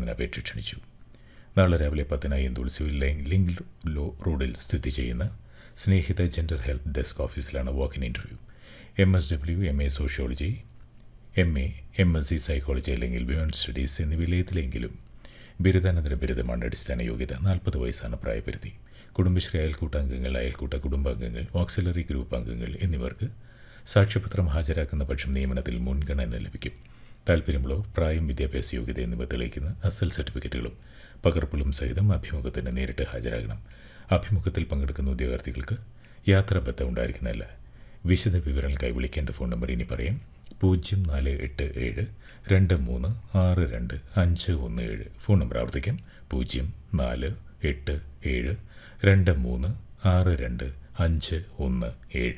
പതിനൊന്നിന് അപേക്ഷ ക്ഷണിച്ചു നാളെ രാവിലെ പത്തിനായി തുളസി ലൈൻ ലിങ്ക് ലോ റോഡിൽ സ്ഥിതി ചെയ്യുന്ന സ്നേഹിത ജെൻഡർ ഹെൽപ്പ് ഡെസ്ക് ഓഫീസിലാണ് walk in interview M S W M A sociology M A M S C psychology അല്ലെങ്കിൽ വിമൻ സ്റ്റഡീസ് എന്നിവയിലേതിലെങ്കിലും ബിരുദാനന്തര ബിരുദമാണ് അടിസ്ഥാന യോഗ്യത നാൽപ്പത് വയസ്സാണ് പ്രായപരിധി കുടുംബശ്രീ അയൽക്കൂട്ടാംഗങ്ങൾ അയൽക്കൂട്ട കുടുംബാംഗങ്ങൾ ഓക്സിലറി ഗ്രൂപ്പ് അംഗങ്ങൾ എന്നിവർക്ക് സാക്ഷ്യപത്രം ഹാജരാക്കുന്ന പക്ഷം നിയമനത്തിൽ മുൻഗണന ലഭിക്കും താൽപ്പര്യമുള്ളവർ പ്രായം വിദ്യാഭ്യാസ യോഗ്യത എന്നിവ തെളിയിക്കുന്ന അസൽ സർട്ടിഫിക്കറ്റുകളും പകർപ്പുകളും സഹിതം അഭിമുഖത്തിന് നേരിട്ട് ഹാജരാകണം അഭിമുഖത്തിൽ പങ്കെടുക്കുന്ന ഉദ്യോഗാർത്ഥികൾക്ക് യാത്രാബദ്ധം ഉണ്ടായിരിക്കുന്നതല്ല വിശദ വിവരങ്ങൾക്കായി വിളിക്കേണ്ട ഫോൺ നമ്പർ ഇനി പറയാം പൂജ്യം നാല് എട്ട് ഏഴ് രണ്ട് മൂന്ന് ആറ് രണ്ട് അഞ്ച് ഒന്ന് ഏഴ് ഫോൺ നമ്പർ ആവർത്തിക്കാം പൂജ്യം നാല് എട്ട് ഏഴ് രണ്ട് മൂന്ന് ആറ് രണ്ട് അഞ്ച് ഒന്ന് ഏഴ്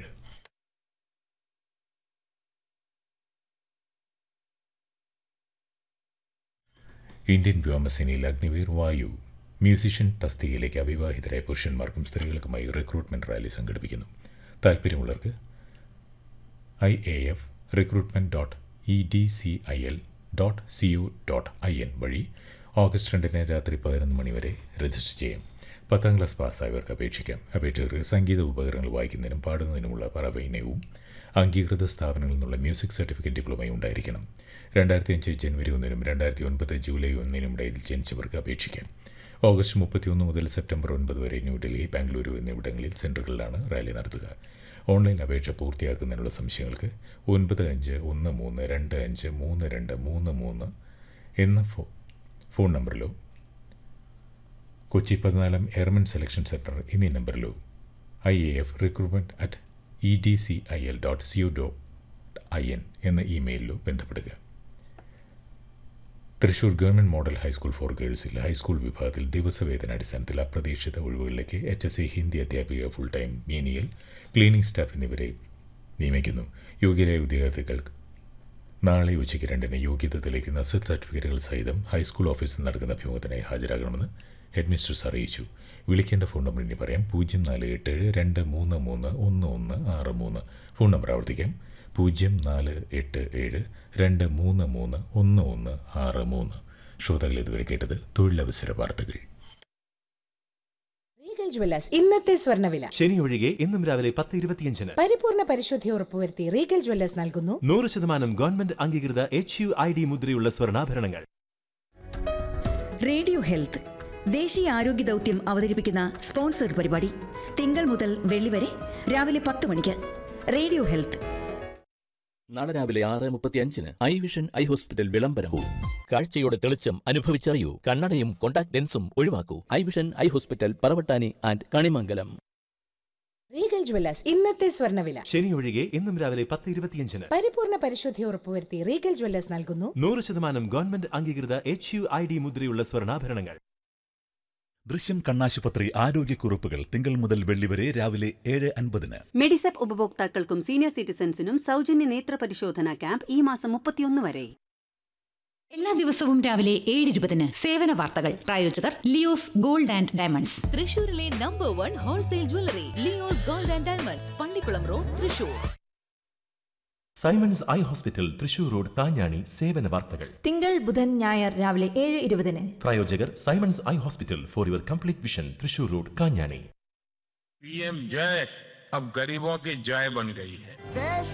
ഇന്ത്യൻ വ്യോമസേനയിൽ അഗ്നിവീർ വായു മ്യൂസിഷ്യൻ തസ്തികയിലേക്ക് അവിവാഹിതരായ പുരുഷന്മാർക്കും സ്ത്രീകൾക്കുമായി റിക്രൂട്ട്മെന്റ് റാലി സംഘടിപ്പിക്കുന്നു താൽപ്പര്യമുള്ളവർക്ക് I A F recruitment dot E D C I L dot C U dot I N വഴി ഓഗസ്റ്റ് രണ്ടിന് രാത്രി പതിനൊന്ന് മണി വരെ രജിസ്റ്റർ ചെയ്യാം പത്താം ക്ലാസ് പാസ്സായവർക്ക് അപേക്ഷിക്കാം അപേക്ഷകർക്ക് സംഗീത ഉപകരണങ്ങൾ വായിക്കുന്നതിനും പാടുന്നതിനുമുള്ള പ്രാവീണ്യവും അംഗീകൃത സ്ഥാപനങ്ങളിൽ നിന്നുള്ള മ്യൂസിക് സർട്ടിഫിക്കറ്റ് ഡിപ്ലോമയും ഉണ്ടായിരിക്കണം രണ്ടായിരത്തി അഞ്ച് ജനുവരി ഒന്നിനും രണ്ടായിരത്തി ഒൻപത് ജൂലൈ ഒന്നിനും ഇടയിൽ ജനിച്ചവർക്ക് അപേക്ഷിക്കാം ഓഗസ്റ്റ് മുപ്പത്തിയൊന്ന് മുതൽ സെപ്റ്റംബർ ഒൻപത് വരെ ന്യൂഡൽഹി ബാംഗ്ലൂരു എന്നിവിടങ്ങളിൽ സെൻറ്ററുകളിലാണ് റാലി നടത്തുക ഓൺലൈൻ അപേക്ഷ പൂർത്തിയാക്കുന്നതിനുള്ള സംശയങ്ങൾക്ക് ഒൻപത് അഞ്ച് ഒന്ന് മൂന്ന് രണ്ട് അഞ്ച് മൂന്ന് രണ്ട് മൂന്ന് മൂന്ന് എന്ന ഫോ ഫോൺ നമ്പറിലോ കൊച്ചി പതിനാലാം എയർമെൻ സെലക്ഷൻ സെൻറ്റർ എന്നീ നമ്പറിലോ I A F recruitment at E D C I L dot C U dot I N എന്ന ഇമെയിലിലോ ബന്ധപ്പെടുക Thrissur government model high school for ഗേൾസിൽ ഹൈസ്കൂൾ വിഭാഗത്തിൽ ദിവസവേതന അടിസ്ഥാനത്തിൽ അപ്രതീക്ഷിത ഒഴിവുകളിലേക്ക് എച്ച് എസ് സി ഹിന്ദി അധ്യാപിക full time menial cleaning staff എന്നിവരെ നിയമിക്കുന്നു യോഗ്യരായ ഉദ്യോഗാർത്ഥികൾക്ക് നാളെ ഉച്ചയ്ക്ക് രണ്ടിന് യോഗ്യത തെളിയിക്കുന്ന അസറ്റ് സർട്ടിഫിക്കറ്റുകൾ സഹിതം ഹൈസ്കൂൾ ഓഫീസിൽ നടക്കുന്ന അഭിമുഖത്തിനായി ഹാജരാകണമെന്ന് ഹെഡ്മിസ്ട്രസ് അറിയിച്ചു വിളിക്കേണ്ട ഫോൺ നമ്പർ ഇനി പറയാം പൂജ്യം നാല് എട്ട് ഏഴ് രണ്ട് മൂന്ന് മൂന്ന് ഒന്ന് ഒന്ന് ആറ് മൂന്ന് ഫോൺ നമ്പർ ആവർത്തിക്കാം പൂജ്യം നാല് എട്ട് ഏഴ് രണ്ട് മൂന്ന് മൂന്ന് ഒന്ന് ഒന്ന് ആറ് മൂന്ന് ശ്രോതാക്കൾ ഇതുവരെ കേട്ടത് തൊഴിലവസര വാർത്തകൾ റീഗൽ ജ്വല്ലേഴ്സ് ഇന്നത്തെ സ്വർണ്ണവില ശനി ഒഴികെ ഇന്നും രാവിലെ പത്ത് ഇരുപത്തിയഞ്ചിന് പരിപൂർണ പരിശുദ്ധി ഉറപ്പുവരുത്തി റീഗൽ ജ്വല്ലേഴ്സ് നൽകുന്നു നൂറ് ശതമാനം ഗവൺമെന്റ് അംഗീകൃത എച്ച് യു ഐ ഡി മുദ്രയുള്ള സ്വർണ്ണാഭരണങ്ങൾ റേഡിയോ ഹെൽത്ത് ദേശീയ ആരോഗ്യ ദൗത്യം അവതരിപ്പിക്കുന്ന സ്പോൺസർഡ് പരിപാടി തിങ്കൾ മുതൽ വെള്ളി വരെ രാവിലെ പത്ത് മണിക്ക് റേഡിയോ ഹെൽത്ത് നാളെ രാവിലെ ആറ് മുപ്പത്തിയഞ്ചിന് ഐ വിഷൻ ഐ ഹോസ്പിറ്റൽ വിളംബരവും കാഴ്ചയുടെ തെളിച്ചം അനുഭവിച്ചറിയൂ കണ്ണടയും കോണ്ടാക്ട് ലെൻസും ഒഴിവാക്കൂ eye vision eye hospital Paravattani and Kanimangalam Regal Jewellers ഇന്നത്തെ സ്വർണ്ണവില ശനി ഒഴികെ ഇന്നും രാവിലെ പത്ത് ഇരുപത്തിയഞ്ചിന് പരിപൂർണ പരിശുദ്ധി ഉറപ്പുവരുത്തി റീഗൽ ജ്വല്ലേഴ്സ് നൽകുന്നു നൂറ് ശതമാനം ഗവൺമെന്റ് അംഗീകൃത എച്ച് യു ഐ ഡി മുദ്രയുള്ള സ്വർണ്ണാഭരണങ്ങൾ ദൃശ്യം കണ്ണാശുപത്രി ആരോഗ്യക്കുറിപ്പുകൾ തിങ്കൾ മുതൽ വെള്ളി വരെ രാവിലെ ഏഴ് അൻപതിന് മെഡിസെപ്പ് ഉപഭോക്താക്കൾക്കും സീനിയർ സിറ്റിസൺസിനും സൗജന്യ നേത്ര പരിശോധന ക്യാമ്പ് ഈ മാസം മുപ്പത്തിയൊന്ന് വരെ എല്ലാ ദിവസവും രാവിലെ ഏഴ് ഇരുപതിന് സേവന വാർത്തകൾ പ്രായോജകർ ലിയോസ് ഗോൾഡ് ആൻഡ് ഡയമണ്ട്സ് തൃശൂരിലെ number one wholesale jewellery Leo's gold and diamonds Pallikulam road Thrissur Simons eye hospital Thrissur road Thanjani സേവന വാർത്തകൾ തിങ്കൾ ബുധൻ ഞായർ രാവിലെ ഏഴ് ഇരുപതിന് പ്രായോജകർ Simons eye hospital for your complete vision Thrissur road Kanjani PM जय अब गरीबों की जय बन गई है देश